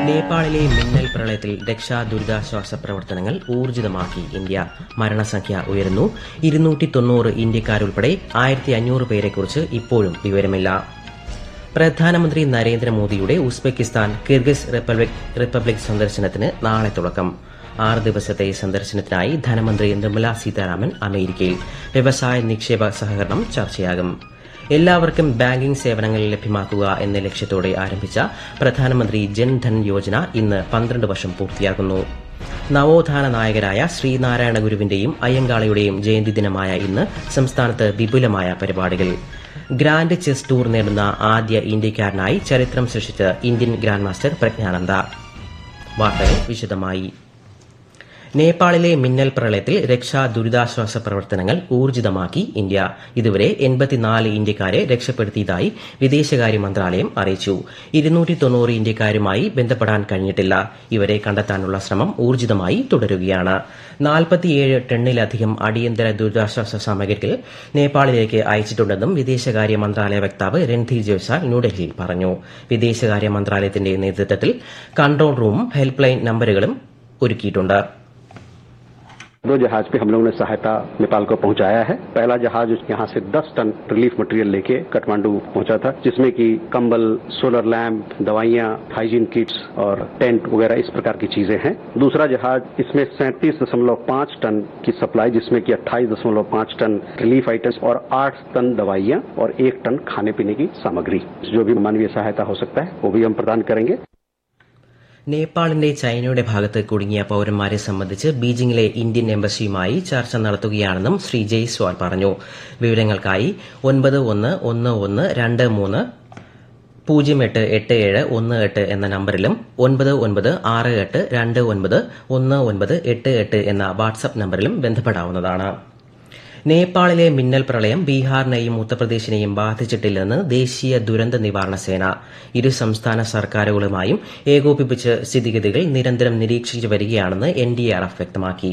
നേപ്പാളിലെ മിന്നൽ പ്രളയത്തിൽ രക്ഷാ ദുരിതാശ്വാസ പ്രവർത്തനങ്ങൾ ഊർജിതമാക്കി ഇന്ത്യ മരണസംഖ്യ ഉയരുന്നു ഇരുന്നൂറ്റി തൊണ്ണൂറ് ഇന്ത്യക്കാരുൾപ്പെടെ ആയിരത്തി അഞ്ഞൂറ് പേരെക്കുറിച്ച് ഇപ്പോഴും വിവരമില്ല പ്രധാനമന്ത്രി നരേന്ദ്രമോദിയുടെ ഉസ്ബെക്കിസ്ഥാൻ കിർഗിസ് റിപ്പബ്ലിക് റിപ്പബ്ലിക് സന്ദർശനത്തിന് നാളെ തുടക്കം ആറ് ദിവസത്തെ സന്ദർശനത്തിനായി ധനമന്ത്രി നിർമ്മല സീതാരാമൻ അമേരിക്കയിൽ വ്യവസായ നിക്ഷേപ സഹകരണം ചർച്ചയാകും എല്ലാവർക്കും ബാങ്കിംഗ് സേവനങ്ങൾ ലഭ്യമാക്കുക എന്ന ലക്ഷ്യത്തോടെ ആരംഭിച്ച പ്രധാനമന്ത്രി ജൻധൻ യോജന ഇന്ന് പന്ത്രണ്ട് വർഷം പൂർത്തിയാകുന്നു നവോത്ഥാന നായകരായ ശ്രീനാരായണ ഗുരുവിന്റെയും അയ്യങ്കാളിയുടെയും ജയന്തി ദിനമായ ഇന്ന് സംസ്ഥാനത്ത് വിപുലമായ പരിപാടികൾ ഗ്രാൻഡ് ചെസ് ടൂർ നേടുന്ന ആദ്യ ഇന്ത്യക്കാരനായി ചരിത്രം സൃഷ്ടിച്ച ഇന്ത്യൻ ഗ്രാൻഡ് മാസ്റ്റർ പ്രജ്ഞാനന്ദ വാർത്തകൾ വിശദമായി നേപ്പാളിലെ മിന്നൽ പ്രളയത്തിൽ രക്ഷാ ദുരിതാശ്വാസ പ്രവർത്തനങ്ങൾ ഊർജിതമാക്കി ഇന്ത്യ ഇതുവരെ എൺപത്തിനാല് ഇന്ത്യക്കാരെ രക്ഷപ്പെടുത്തിയതായി വിദേശകാര്യ മന്ത്രാലയം അറിയിച്ചു ഇരുന്നൂറ്റി തൊണ്ണൂറ് ഇന്ത്യക്കാരുമായി ബന്ധപ്പെടാൻ കഴിഞ്ഞിട്ടില്ല ഇവരെ കണ്ടെത്താനുള്ള ശ്രമം ഊർജിതമായി തുടരുകയാണ് നാൽപ്പത്തിയേഴ് ടണ്ണിലധികം അടിയന്തര ദുരിതാശ്വാസ സാമഗ്രികൾ നേപ്പാളിലേക്ക് അയച്ചിട്ടുണ്ടെന്നും വിദേശകാര്യ മന്ത്രാലയ വക്താവ് രൺധീർ ജയ്സാൽ ന്യൂഡൽഹിയിൽ പറഞ്ഞു വിദേശകാര്യ മന്ത്രാലയത്തിന്റെ നേതൃത്വത്തിൽ കൺട്രോൾ റൂമും ഹെൽപ്പ് ലൈൻ നമ്പറുകളും ഒരുക്കിയിട്ടുണ്ട് दो जहाज पे हम लोगों ने सहायता नेपाल को पहुंचाया है पहला जहाज यहाँ से 10 टन रिलीफ मटेरियल लेके काठमांडू पहुंचा था जिसमें कि कंबल सोलर लैंप दवाइयां हाइजीन किट्स और टेंट वगैरह इस प्रकार की चीजें हैं दूसरा जहाज इसमें सैंतीस दशमलव पांच टन की सप्लाई जिसमें कि अट्ठाईस दशमलव पांच टन रिलीफ आइटम्स और आठ टन दवाइयां और एक टन खाने पीने की सामग्री जो भी मानवीय सहायता हो सकता है वो भी हम प्रदान करेंगे നേപ്പാളിന്റെ ചൈനയുടെ ഭാഗത്ത് കുടുങ്ങിയ പൌരന്മാരെ സംബന്ധിച്ച് ബീജിംഗിലെ ഇന്ത്യൻ എംബസിയുമായി ചർച്ച നടത്തുകയാണെന്നും ശ്രീ ജയ്സ്വാൾ പറഞ്ഞു വിവരങ്ങൾക്കായി ഒൻപത് ഒന്ന് ഒന്ന് ഒന്ന് രണ്ട് മൂന്ന് പൂജ്യം എട്ട് എട്ട് ഏഴ് ഒന്ന് എട്ട് എന്ന നമ്പറിലും ഒൻപത് ഒൻപത് ആറ് എട്ട് രണ്ട് ഒൻപത് ഒന്ന് ഒൻപത് എട്ട് എട്ട് എന്ന വാട്സ്ആപ്പ് നമ്പറിലും ബന്ധപ്പെടാവുന്നതാണ് നേപ്പാളിലെ മിന്നൽ പ്രളയം ബീഹാറിനെയും ഉത്തർപ്രദേശിനെയും ബാധിച്ചിട്ടില്ലെന്ന് ദേശീയ ദുരന്ത നിവാരണ സേന ഇരു സംസ്ഥാന സർക്കാരുകളുമായും ഏകോപിപ്പിച്ച് സ്ഥിതിഗതികൾ നിരന്തരം നിരീക്ഷിച്ചു വരികയാണെന്ന് എൻഡിആർഎഫ് വ്യക്തമാക്കി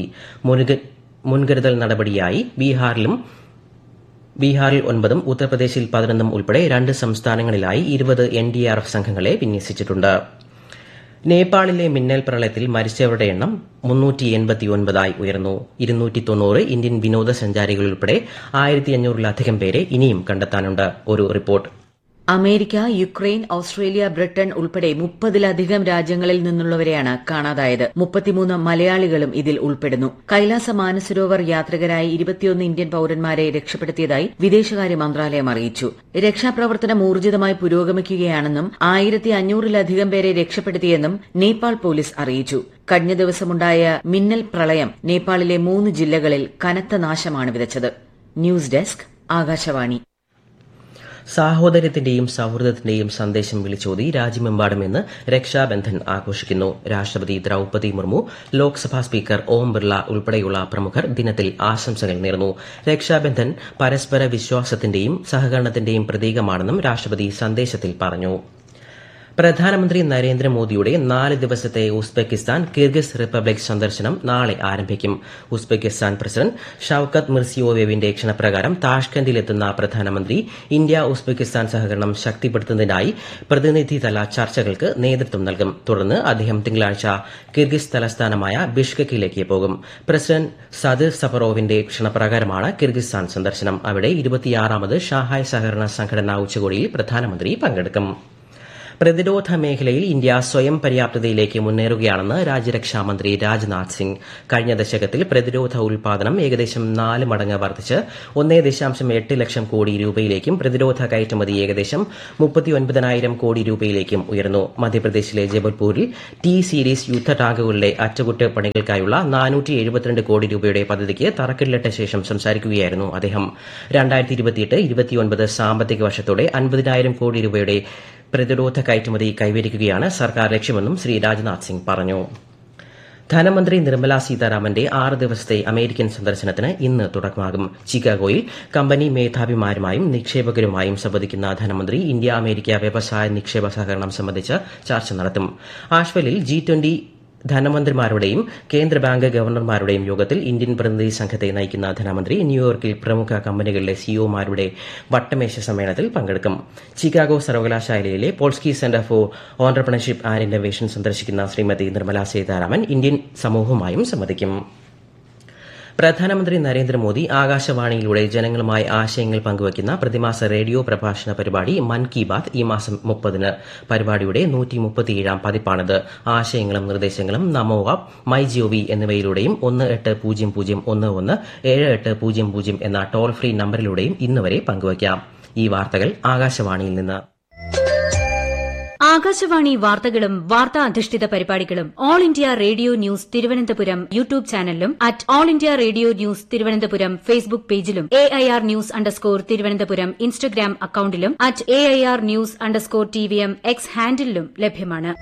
മുൻകരുതൽ നടപടിയായി ബീഹാറിലും ബീഹാറിൽ ഒൻപതും ഉത്തർപ്രദേശിൽ പതിനൊന്നും ഉൾപ്പെടെ രണ്ട് സംസ്ഥാനങ്ങളിലായി ഇരുപത് എൻഡിആർഎഫ് സംഘങ്ങളെ വിന്യസിച്ചിട്ടുണ്ട് നേപ്പാളിലെ മിന്നൽ പ്രളയത്തിൽ മരിച്ചവരുടെ എണ്ണം മുന്നൂറ്റി എൺപത്തിയൊൻപതായി ഉയർന്നു ഇരുന്നൂറ്റി തൊണ്ണൂറ് ഇന്ത്യൻ വിനോദസഞ്ചാരികൾ ഉൾപ്പെടെ ആയിരത്തി അഞ്ഞൂറിലധികം പേരെ ഇനിയും കണ്ടെത്താനുണ്ട് ഒരു report America Ukraine Australia Britain ഉൾപ്പെടെ മുപ്പതിലധികം രാജ്യങ്ങളിൽ നിന്നുള്ളവരെയാണ് കാണാതായത് മുപ്പത്തിമൂന്ന് മലയാളികളും ഇതിൽ ഉൾപ്പെടുന്നു കൈലാസ മാനസരോവർ യാത്രികരായ ഇരുപത്തിയൊന്ന് ഇന്ത്യൻ പൌരന്മാരെ രക്ഷപ്പെടുത്തിയതായി വിദേശകാര്യ മന്ത്രാലയം അറിയിച്ചു രക്ഷാപ്രവർത്തനം ഊർജിതമായി പുരോഗമിക്കുകയാണെന്നും ആയിരത്തി അഞ്ഞൂറിലധികം പേരെ രക്ഷപ്പെടുത്തിയെന്നും നേപ്പാൾ പോലീസ് അറിയിച്ചു കഴിഞ്ഞ ദിവസമുണ്ടായ മിന്നൽ പ്രളയം നേപ്പാളിലെ മൂന്ന് ജില്ലകളിൽ കനത്ത നാശമാണ് വിതച്ചത് ന്യൂസ് ഡെസ്ക് ആകാശവാണി സാഹോദര്യത്തിന്റെയും സൌഹൃദത്തിന്റെയും സന്ദേശം വിളിച്ചോതി രാജ്യമെമ്പാടും ഇന്ന് രക്ഷാബന്ധൻ ആഘോഷിക്കുന്നു രാഷ്ട്രപതി ദ്രൌപതി മുർമു ലോക്സഭാ സ്പീക്കർ ഓം ബിർള ഉൾപ്പെടെയുള്ള പ്രമുഖർ ദിനത്തിൽ ആശംസകൾ നേർന്നു രക്ഷാബന്ധൻ പരസ്പര വിശ്വാസത്തിന്റെയും സഹകരണത്തിന്റെയും പ്രതീകമാണെന്നും രാഷ്ട്രപതി സന്ദേശത്തിൽ പറഞ്ഞു പ്രധാനമന്ത്രി നരേന്ദ്രമോദിയുടെ നാല് ദിവസത്തെ ഉസ്ബെക്കിസ്ഥാൻ കിർഗിസ് റിപ്പബ്ലിക് സന്ദർശനം നാളെ ആരംഭിക്കും ഉസ്ബെക്കിസ്ഥാൻ പ്രസിഡന്റ് ഷൌക്കത്ത് മിർസിയോവേവിന്റെ ക്ഷണപ്രകാരം താഷ്കന്റിലെത്തുന്ന പ്രധാനമന്ത്രി ഇന്ത്യ ഉസ്ബെക്കിസ്ഥാൻ സഹകരണം ശക്തിപ്പെടുത്തുന്നതിനായി പ്രതിനിധിതല ചർച്ചകൾക്ക് നേതൃത്വം നൽകും തുടർന്ന് അദ്ദേഹം തിങ്കളാഴ്ച കിർഗിസ് തലസ്ഥാനമായ ബിഷ്കക്കിലേക്ക് പോകും പ്രസിഡന്റ് സദിർ സഫറോവിന്റെ ക്ഷണപ്രകാരമാണ് കിർഗിസ്ഥാൻ സന്ദർശനം അവിടെ ഇരുപത്തിയാറാമത് ഷാഹായ് സഹകരണ സംഘടനാ ഉച്ചകോടിയിൽ പ്രധാനമന്ത്രി പങ്കെടുക്കും പ്രതിരോധ മേഖലയിൽ ഇന്ത്യ സ്വയം പര്യാപ്തതയിലേക്ക് മുന്നേറുകയാണെന്ന് രാജ്യരക്ഷാമന്ത്രി രാജ്നാഥ് സിംഗ് കഴിഞ്ഞ ദശകത്തിൽ പ്രതിരോധ ഉൽപാദനം ഏകദേശം നാല് മടങ്ങ് വർദ്ധിച്ച് ഒന്നേ ദശാംശം എട്ട് ലക്ഷം കോടി രൂപയിലേക്കും പ്രതിരോധ കയറ്റുമതി ഏകദേശം മുപ്പത്തിയൊൻപതിനായിരം കോടി രൂപയിലേക്കും ഉയർന്നു മധ്യപ്രദേശിലെ ജബൽപൂരിൽ ടി സീരീസ് യുദ്ധ ടാങ്കുകളുടെ അറ്റകുറ്റപ്പണികൾക്കായുള്ള നാനൂറ്റി എഴുപത്തിരണ്ട് കോടി രൂപയുടെ പദ്ധതിക്ക് തറക്കല്ലിട്ട ശേഷം സംസാരിക്കുകയായിരുന്നു അദ്ദേഹം രണ്ടായിരത്തി ഇരുപത്തിയെട്ട് ഇരുപത്തിയൊൻപത് സാമ്പത്തിക വർഷത്തോടെ അൻപതിനായിരം കോടി രൂപയുടെ പ്രതിരോധ കയറ്റുമതി കൈവരിക്കുകയാണ് സർക്കാർ ലക്ഷ്യമെന്നും ശ്രീ രാജ്നാഥ് സിംഗ് പറഞ്ഞു ധനമന്ത്രി നിർമ്മല സീതാരാമന്റെ ആറ് ദിവസത്തെ അമേരിക്കൻ സന്ദർശനത്തിന് ഇന്ന് തുടക്കമാകും ചിക്കാഗോയിൽ കമ്പനി മേധാവിമാരുമായും നിക്ഷേപകരുമായും സംവദിക്കുന്ന ധനമന്ത്രി ഇന്ത്യ അമേരിക്ക വ്യവസായ നിക്ഷേപ സഹകരണം സംബന്ധിച്ച് ചർച്ച നടത്തും ആഷ്വലിൽ ജി ട്വന്റി ധനമന്ത്രിമാരുടെയും കേന്ദ്ര ബാങ്ക് ഗവർണർമാരുടെയും യോഗത്തിൽ ഇന്ത്യൻ പ്രതിനിധി സംഘത്തെ നയിക്കുന്ന ധനമന്ത്രി ന്യൂയോർക്കിൽ പ്രമുഖ കമ്പനികളിലെ സിഇഒമാരുടെ വട്ടമേശ സമ്മേളനത്തിൽ പങ്കെടുക്കും ചിക്കാഗോ സർവകലാശാലയിലെ Polsky center for entrepreneurship and innovation സന്ദർശിക്കുന്ന ശ്രീമതി നിർമ്മല സീതാരാമൻ ഇന്ത്യൻ സമൂഹവുമായും സംവദിക്കും പ്രധാനമന്ത്രി നരേന്ദ്രമോദി ആകാശവാണിയിലൂടെ ജനങ്ങളുമായി ആശയങ്ങൾ പങ്കുവയ്ക്കുന്ന പ്രതിമാസ റേഡിയോ പ്രഭാഷണ പരിപാടി മൻ കി ബാത് ഈ മാസം മുപ്പതിന് പരിപാടിയുടെ നൂറ്റിമുപ്പത്തിയേഴാം പതിപ്പാണിത് ആശയങ്ങളും നിർദ്ദേശങ്ങളും നമോ ആപ്പ് മൈ ജിഒവി എന്നിവയിലൂടെയും ഒന്ന് എട്ട് പൂജ്യം പൂജ്യം ഒന്ന് ഒന്ന് ഏഴ് എട്ട് പൂജ്യം പൂജ്യം എന്ന ടോൾ ഫ്രീ നമ്പറിലൂടെയും ഇന്നുവരെ പങ്കുവയ്ക്കാം ഈ വാർത്തകൾ ആകാശവാണിയിൽ നിന്ന് ആകാശവാണി വാർത്തകളും വാർത്താ അധിഷ്ഠിത പരിപാടികളും All India Radio News Thiruvananthapuram YouTube ചാനലിലും at All India Radio News Thiruvananthapuram Facebook പേജിലും A I R news underscore Thiruvananthapuram Instagram അക്കൌണ്ടിലും at A I R news underscore T V M X ഹാൻഡിലും ലഭ്യമാണ്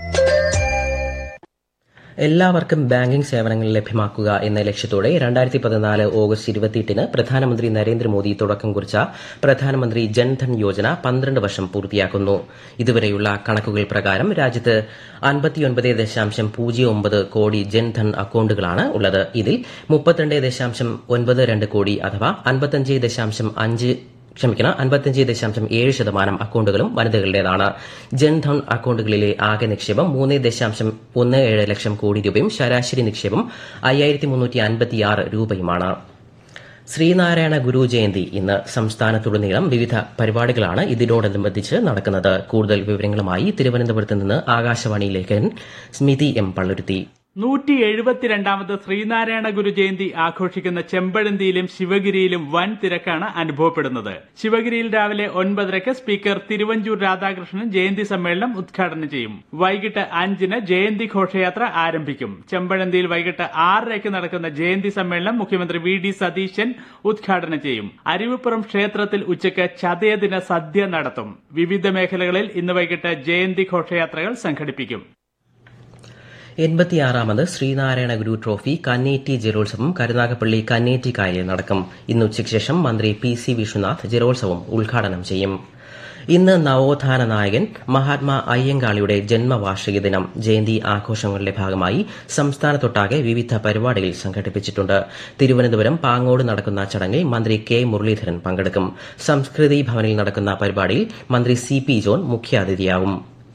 എല്ലാവർക്കും ബാങ്കിംഗ് സേവനങ്ങൾ ലഭ്യമാക്കുക എന്ന ലക്ഷ്യത്തോടെ രണ്ടായിരത്തി പതിനാല് ഓഗസ്റ്റ് ഇരുപത്തിയെട്ടിന് പ്രധാനമന്ത്രി നരേന്ദ്രമോദി തുടക്കം കുറിച്ച പ്രധാനമന്ത്രി ജൻധൻ യോജന പന്ത്രണ്ട് വർഷം പൂർത്തിയാക്കുന്നു ഇതുവരെയുള്ള കണക്കുകൾ പ്രകാരം രാജ്യത്ത് അൻപത്തിയൊൻപത് ദശാംശം പൂജ്യം ഒമ്പത് കോടി ജൻധൻ അക്കൌണ്ടുകളാണ് ഉള്ളത് ഇതിൽ മുപ്പത്തിരണ്ട് ദശാംശം ഒൻപത് രണ്ട് കോടി അഥവാ അൻപത്തഞ്ച് ദശാംശം അഞ്ച് ക്ഷമിക്കണം അൻപത്തിയഞ്ച് ദശാംശം ഏഴ് ശതമാനം അക്കൌണ്ടുകളും വനിതകളുടേതാണ് ജൻധൻ അക്കൌണ്ടുകളിലെ ആകെ നിക്ഷേപം മൂന്ന് ദശാംശം ഒന്ന് ഏഴ് ലക്ഷം കോടി രൂപയും ശരാശരി നിക്ഷേപം അയ്യായിരത്തി മുന്നൂറ്റി അൻപത്തിയാറ് രൂപയുമാണ് ശ്രീനാരായണ ഗുരു ജയന്തി ഇന്ന് സംസ്ഥാനത്തുടനീളം വിവിധ പരിപാടികളാണ് ഇതിനോടനുബന്ധിച്ച് നടക്കുന്നത് കൂടുതൽ വിവരങ്ങളുമായി തിരുവനന്തപുരത്ത് നിന്ന് ആകാശവാണി ലേഖകൻ സ്മിതി എം പള്ളുരുത്തി നൂറ്റി എഴുപത്തിരണ്ടാമത് ശ്രീനാരായണ ഗുരു ജയന്തി ആഘോഷിക്കുന്ന ചെമ്പഴന്തിയിലും ശിവഗിരിയിലും വൻ തിരക്കാണ് അനുഭവപ്പെടുന്നത് ശിവഗിരിയിൽ രാവിലെ ഒൻപതരയ്ക്ക് സ്പീക്കർ തിരുവഞ്ചൂർ രാധാകൃഷ്ണൻ ജയന്തി സമ്മേളനം ഉദ്ഘാടനം ചെയ്യും വൈകിട്ട് അഞ്ചിന് ജയന്തി ഘോഷയാത്ര ആരംഭിക്കും ചെമ്പഴന്തിയിൽ വൈകിട്ട് ആറരയ്ക്ക് നടക്കുന്ന ജയന്തി സമ്മേളനം മുഖ്യമന്ത്രി വി ഡി സതീശൻ ഉദ്ഘാടനം ചെയ്യും അരുവിപ്പുറം ക്ഷേത്രത്തിൽ ഉച്ചയ്ക്ക് ചതയദിന സദ്യ നടത്തും വിവിധ മേഖലകളിൽ ഇന്ന് വൈകിട്ട് ജയന്തി ഘോഷയാത്രകൾ സംഘടിപ്പിക്കും എൺപത്തിയാറാമത് ശ്രീനാരായണ ഗുരു ട്രോഫി കന്നേറ്റി ജലോത്സവം കരുനാഗപ്പള്ളി കന്നേറ്റി കായലിൽ നടക്കും ഇന്ന് ഉച്ചയ്ക്ക് ശേഷം മന്ത്രി പി സി വിശ്വനാഥ് ജലോത്സവം ഉദ്ഘാടനം ചെയ്യും ഇന്ന് നവോത്ഥാന നായകൻ മഹാത്മാ അയ്യങ്കാളിയുടെ ജന്മവാർഷിക ദിനം ജയന്തി ആഘോഷങ്ങളുടെ ഭാഗമായി സംസ്ഥാനത്തൊട്ടാകെ വിവിധ പരിപാടികൾ സംഘടിപ്പിച്ചിട്ടുണ്ട് തിരുവനന്തപുരം പാങ്ങോട് നടക്കുന്ന ചടങ്ങിൽ മന്ത്രി കെ മുരളീധരൻ പങ്കെടുക്കും സംസ്കൃതി ഭവനിൽ നടക്കുന്ന പരിപാടിയിൽ മന്ത്രി സി പി ജോൺ മുഖ്യാതിഥിയാവും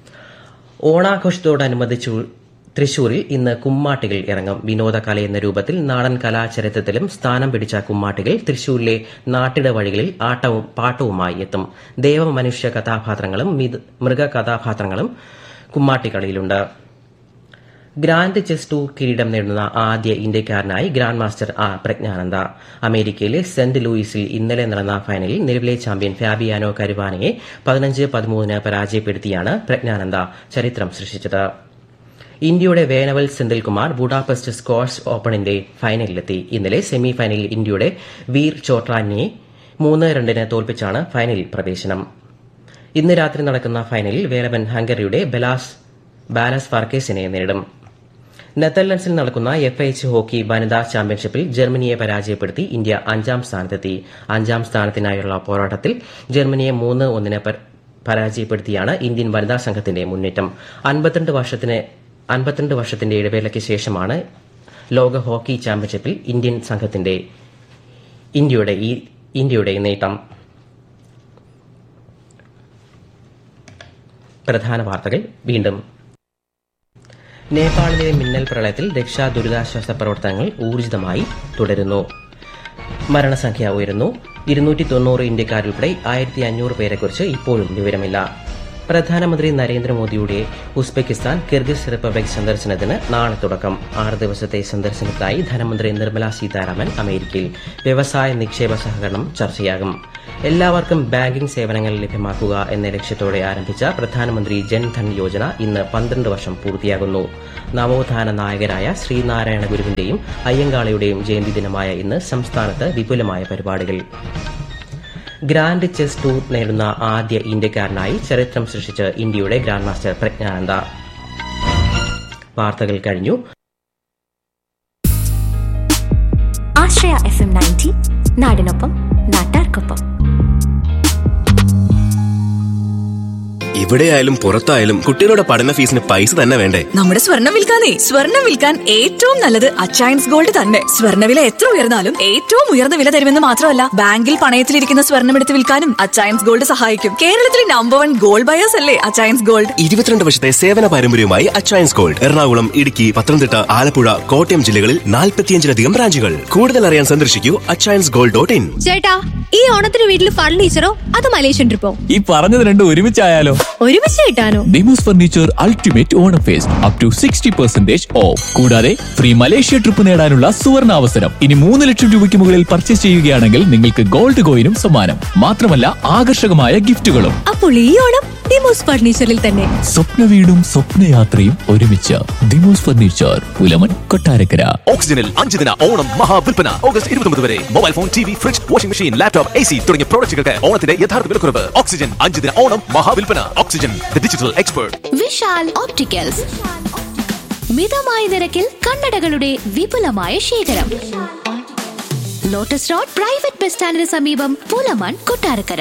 ഓണാഘോഷത്തോടനുബന്ധിച്ചു തൃശൂരിൽ ഇന്ന് കുമ്മാട്ടികൾ ഇറങ്ങും വിനോദകല എന്ന രൂപത്തിൽ നാടൻ കലാചരിത്രത്തിലും സ്ഥാനം പിടിച്ച കുമ്മാട്ടികൾ തൃശൂരിലെ നാട്ടിട വഴികളിൽ ആട്ടവും പാട്ടവുമായി എത്തും ദേവമനുഷ്യ കഥാപാത്രങ്ങളും മൃഗ കഥാപാത്രങ്ങളും കുമ്മാട്ടിക്കളിയിലുണ്ട് ഗ്രാൻഡ് ചെസ് ടൂർ കിരീടം നേടുന്ന ആദ്യ ഇന്ത്യക്കാരനായി ഗ്രാൻഡ് മാസ്റ്റർ ആർ പ്രജ്ഞാനന്ദ അമേരിക്കയിലെ സെന്റ് ലൂയിസിൽ ഇന്നലെ നടന്ന ഫൈനലിൽ നിലവിലെ ചാമ്പ്യൻ ഫാബിയാനോ കരുവാനയെ പതിനഞ്ച് പതിമൂന്നിന് പരാജയപ്പെടുത്തിയാണ് പ്രജ്ഞാനന്ദ ചരിത്രം സൃഷ്ടിച്ചത് ഇന്ത്യയുടെ വേനവൽ സെന്തിൽകുമാർ ബുഡാപെസ്റ്റ് സ്ക്വാഷ് ഓപ്പണിന്റെ ഫൈനലിലെത്തി ഇന്നലെ സെമി ഫൈനലിൽ ഇന്ത്യയുടെ വീർ ചോട്രാനിയെ മൂന്ന് രണ്ടിന് തോൽപ്പിച്ചാണ് ഫൈനലിൽ പ്രവേശനം ഇന്ന് രാത്രി നടക്കുന്ന ഫൈനലിൽ വേലവൻ ഹംഗറിയുടെ ബെലാസ് ബാലസ് ഫാർക്കേസിനെ നേരിടും നെതർലൻഡ്സിൽ നടക്കുന്ന എഫ് എച്ച് ഹോക്കി വനിതാ ചാമ്പ്യൻഷിപ്പിൽ ജർമ്മനിയെ പരാജയപ്പെടുത്തി ഇന്ത്യ അഞ്ചാം സ്ഥാനത്തെത്തി അഞ്ചാം സ്ഥാനത്തിനായുള്ള പോരാട്ടത്തിൽ ജർമ്മനിയെ മൂന്ന് ഒന്നിന് പരാജയപ്പെടുത്തിയാണ് ഇന്ത്യൻ വനിതാ സംഘത്തിന്റെ മുന്നേറ്റം അൻപത്തിരണ്ട് വർഷത്തിന് അൻപത്തിരണ്ട് വർഷത്തിന്റെ ഇടവേളയ്ക്ക് ശേഷമാണ് ലോക ഹോക്കി ചാമ്പ്യൻഷിപ്പിൽ ഇന്ത്യൻ സംഘത്തിന്റെ ഇന്ത്യയുടെ ഈ ഇന്ത്യയുടെ നേട്ടം പ്രധാന വാർത്തകൾ വീണ്ടും നേപ്പാളിലെ മിന്നൽ പ്രളയത്തിൽ രക്ഷാ ദുരിതാശ്വാസ പ്രവർത്തനങ്ങൾ ഊർജിതമായി തുടരുന്നു മരണസംഖ്യ ഉയരുന്നു ഇരുന്നൂറ്റി തൊണ്ണൂറ് ഇന്ത്യക്കാരുൾപ്പെടെ ആയിരത്തി അഞ്ഞൂറ് പേരെക്കുറിച്ച് ഇപ്പോഴും വിവരമില്ല പ്രധാനമന്ത്രി നരേന്ദ്രമോദിയുടെ ഉസ്ബെക്കിസ്ഥാൻ കിർഗിസ് റിപ്പബ്ലിക് സന്ദർശനത്തിന് നാളെ തുടക്കം ആറ് ദിവസത്തെ സന്ദർശനത്തിനായി ധനമന്ത്രി നിർമ്മല സീതാരാമൻ അമേരിക്കയിൽ വ്യവസായ നിക്ഷേപ സഹകരണം ചർച്ചയാകും എല്ലാവർക്കും ബാങ്കിംഗ് സേവനങ്ങൾ ലഭ്യമാക്കുക എന്ന ലക്ഷ്യത്തോടെ ആരംഭിച്ച പ്രധാനമന്ത്രി ജൻധൻ യോജന ഇന്ന് പന്ത്രണ്ട് വർഷം പൂർത്തിയാകുന്നു നവോത്ഥാന നായകരായ ശ്രീനാരായണ ഗുരുവിന്റെയും അയ്യങ്കാളിയുടെയും ജയന്തി ദിനമായ ഇന്ന് സംസ്ഥാനത്ത് വിപുലമായ പരിപാടികൾ ഗ്രാൻഡ് ചെസ് ടൂർ നേടുന്ന ആദ്യ ഇന്ത്യക്കാരനായി ചരിത്രം സൃഷ്ടിച്ച് ഇന്ത്യയുടെ ഗ്രാൻഡ് മാസ്റ്റർ പ്രജ്ഞാനന്ദ വാർത്തകൾ കഴിഞ്ഞു ആശ്രയ എഫ് എം നയൻറ്റി നാടിനൊപ്പം നാട്ടാർക്കൊപ്പം ഇവിടെയായാലും പുറത്തായാലും കുട്ടികളുടെ പഠന ഫീസിന് പൈസ തന്നെ വേണ്ടേ നമ്മുടെ സ്വർണം വിൽക്കാനേ സ്വർണം വിൽക്കാൻ ഏറ്റവും നല്ലത് അച്ചയൻസ് ഗോൾഡ് തന്നെ സ്വർണ്ണവില എത്ര ഉയർന്നാലും ഏറ്റവും ഉയർന്ന വില തരുമെന്ന് മാത്രമല്ല ബാങ്കിൽ പണയത്തിലിരിക്കുന്ന സ്വർണം എടുത്ത് വിൽക്കാനും അച്ചയൻസ് ഗോൾഡ് സഹായിക്കും കേരളത്തിലെ നമ്പർ വൺ ഗോൾഡ് ബയേഴ്സ് അല്ലേ അച്ചയൻസ് ഗോൾഡ് ഇരുപത്തിരണ്ട് വർഷത്തെ സേവന പാരമ്പര്യവുമായി അച്ചയൻസ് ഗോൾഡ് എറണാകുളം ഇടുക്കി പത്തനംതിട്ട ആലപ്പുഴ കോട്ടയം ജില്ലകളിൽ നാൽപ്പത്തിയഞ്ചിലധികം ബ്രാഞ്ചുകൾ കൂടുതൽ അറിയാൻ സന്ദർശിക്കൂ അച്ചയൻസ് ഗോൾഡ് ഡോട്ട് ഇൻ ചേട്ടാ ഈ ഓണത്തിന് വീട്ടിൽ ഫർണിച്ചറോ അത് മലേഷ്യൻ ട്രിപ്പോ ഈ പറഞ്ഞത് രണ്ടും ഒരുമിച്ചായാലോ ഒരുമിച്ച് കിട്ടാനോ Demos furniture ultimate Onam fest up to sixty percentage off കൂടാതെ ഫ്രീ മലേഷ്യ ട്രിപ്പ് നേടാനുള്ള സുവർണ അവസരം ഇനി മൂന്ന് ലക്ഷം രൂപയ്ക്ക് മുകളിൽ പർച്ചേസ് ചെയ്യുകയാണെങ്കിൽ നിങ്ങൾക്ക് ഗോൾഡ് കോയിനും സമ്മാനം മാത്രമല്ല ആകർഷകമായ ഗിഫ്റ്റുകളും അപ്പോൾ ഈ ഓണം ഡിമോസ് ഫർണിച്ചറിൽ തന്നെ സ്വപ്ന വീടും സ്വപ്നയാത്രയും ഒരുമിച്ച് ദിമോസ് ഫർണിച്ചർ പുലമൻ കൊട്ടാരക്കര ഓക്സിജനിൽ അഞ്ച് ദിന ഓണം മഹാവിൽപ്പന ഓഗസ്റ്റ് ഇരുപത്തൊമ്പത് വരെ mobile phone T V fridge washing machine laptop A C തുടങ്ങിയ പ്രോഡക്റ്റുകൾക്ക് ഓണത്തിന്റെ യഥാർത്ഥ വിലക്കുറവ് ഓക്സിജൻ അഞ്ച് ദിന ഓണം മഹാവിൽപ്പന Oxygen the digital expert Vishal opticals മിതമായ നിരക്കിൽ കണ്ണടകളുടെ വിപുലമായ ശേഖരം ലോട്ടസ് റോഡ് പ്രൈവറ്റ് ബസ് സ്റ്റാൻഡിന് സമീപം പുലമൺ കൊട്ടാരക്കര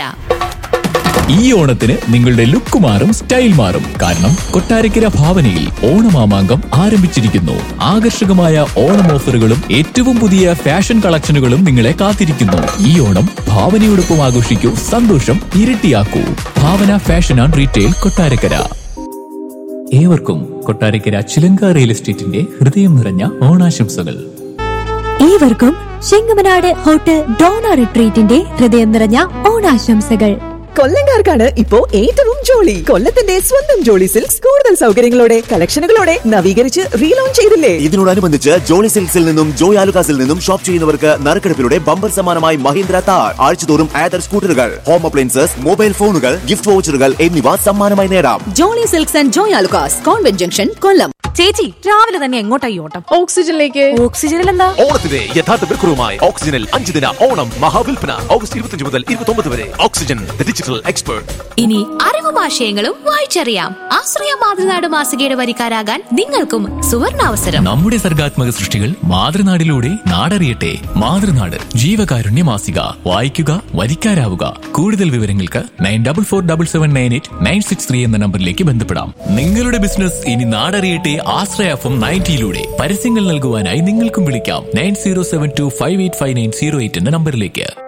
ഈ ഓണത്തിന് നിങ്ങളുടെ ലുക്ക് മാറും സ്റ്റൈൽ മാറും കാരണം കൊട്ടാരക്കര ഭാവനയിൽ ഓണമാമാങ്കം ആരംഭിച്ചിരിക്കുന്നു ആകർഷകമായ ഓണം ഓഫറുകളും ഏറ്റവും പുതിയ ഫാഷൻ കളക്ഷനുകളും നിങ്ങളെ കാത്തിരിക്കുന്നു ഈ ഓണം ഭാവനയോടൊപ്പം ആഘോഷിക്കൂ സന്തോഷം ഇരട്ടിയാക്കൂ Bhavana fashion and retail Kottarakkara ഏവർക്കും കൊട്ടാരക്കര ചിലങ്ക റിയൽ എസ്റ്റേറ്റിന്റെ ഹൃദയം നിറഞ്ഞ ഓണാശംസകൾ ഏവർക്കും ചെങ്ങമനാട് ഹോട്ടൽ ഡോണ റിട്രീറ്റിന്റെ ഹൃദയം നിറഞ്ഞ ഓണാശംസകൾ കൊല്ലങ്കാർക്കാണ് ഇപ്പോ ഏറ്റവും ജോളി കൊല്ലത്തിന്റെ സ്വന്തം ജോളി സിൽക്സ് കൂടുതൽ സൗകര്യങ്ങളോടെ കളക്ഷനുകളോടെ നവീകരിച്ച് റീലോഞ്ച് ചെയ്തില്ലേ ഇതിനോടനുബന്ധിച്ച് ജോളി സിൽക്സിൽ നിന്നും ജോയ് ആലുകാസിൽ നിന്നും ഷോപ്പ് ചെയ്യുന്നവർക്ക് നറുക്കെടുപ്പിലൂടെ ബമ്പർ സമ്മാനമായി മഹീന്ദ്ര താർ ആഴ്ചതോറും ആദർ സ്കൂട്ടറുകൾ ഹോം അപ്ലയൻസസ് മൊബൈൽ ഫോണുകൾ ഗിഫ്റ്റ് വൗച്ചറുകൾ എന്നിവ സമ്മാനമായി നേടാം Jolly Silks and Joy Alukkas convent junction Kollam ചേച്ചി രാവിലെ തന്നെ എങ്ങോട്ടായി ഓട്ടം ഓക്സിജനിലേക്ക് ഓക്സിജനിൽ എന്താ ഓണത്തിന്റെ യഥാർത്ഥ വിലക്കുറവുമായി ഓക്സിജനിൽ അഞ്ച് ദിന ഓണം മഹാവിൽപ്പന ഓഗസ്റ്റ് ഇരുപത്തിയഞ്ച് മുതൽ ഇരുപത്തി വരെ ഓക്സിജൻ ദ ഡിജിറ്റൽ എക്സ്പേർട്ട് ഇനി അറിവും ആശയങ്ങളും വായിച്ചറിയാം ആശ്രയ മാതൃനാട് മാസികയുടെ വരിക്കാരാകാൻ നിങ്ങൾക്കും സുവർണാവസരം നമ്മുടെ സർഗാത്മക സൃഷ്ടികൾ മാതൃനാടിലൂടെ നാടറിയട്ടെ മാതൃനാട് ജീവകാരുണ്യ മാസിക വായിക്കുക വരിക്കാരാവുക കൂടുതൽ വിവരങ്ങൾക്ക് nine double four double seven nine eight nine six three എന്ന നമ്പറിലേക്ക് ബന്ധപ്പെടാം നിങ്ങളുടെ ബിസിനസ് ഇനി നാടറിയട്ടെ ആശ്രയ എഫ് എം നയൻറ്റിയിലൂടെ പരസ്യങ്ങൾ നൽകുവാനായി നിങ്ങൾക്കും വിളിക്കാം nine zero seven two five eight five nine zero eight എന്ന നമ്പറിലേക്ക്